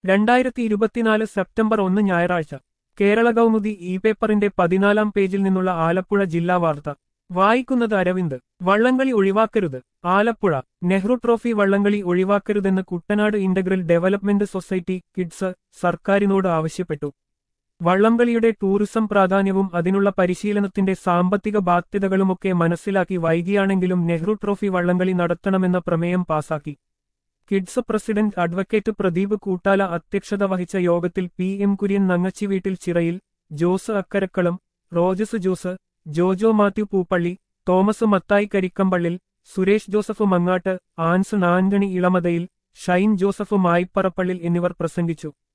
രണ്ടായിരത്തി ഇരുപത്തിനാല് സെപ്റ്റംബർ ഒന്ന് ഞായറാഴ്ച കേരള കൗമുദി ഇ പേപ്പറിന്റെ പതിനാലാം പേജിൽ നിന്നുള്ള ആലപ്പുഴ ജില്ലാ വാർത്ത വായിക്കുന്നത് അരവിന്ദ് വള്ളംകളി ഒഴിവാക്കരുത് ആലപ്പുഴ നെഹ്റു ട്രോഫി വള്ളംകളി ഒഴിവാക്കരുതെന്ന് Kuttanad integral development society KIDS സർക്കാരിനോട് ആവശ്യപ്പെട്ടു വള്ളംകളിയുടെ ടൂറിസം പ്രാധാന്യവും അതിനുള്ള പരിശീലനത്തിന്റെ സാമ്പത്തിക ബാധ്യതകളുമൊക്കെ മനസ്സിലാക്കി വൈകിയാണെങ്കിലും നെഹ്റു ട്രോഫി വള്ളംകളി നടത്തണമെന്ന പ്രമേയം പാസാക്കി KIDS president advocate Pradeep Koottala അധ്യക്ഷത വഹിച്ച യോഗത്തിൽ പി എം കുര്യൻ നങ്ങച്ചി വീട്ടിൽ ചിറയിൽ ജോസ് അക്കരക്കളം റോജസ് ജോസ് ജോജോ മാത്യു പൂപ്പള്ളി തോമസ് മത്തായി കരിക്കമ്പള്ളിൽ സുരേഷ് ജോസഫ് മങ്ങാട്ട് ആൻസൺ ആന്റണി ഇളമതയിൽ ഷൈൻ ജോസഫ് മായിപ്പറപ്പള്ളിൽ എന്നിവർ പ്രസംഗിച്ചു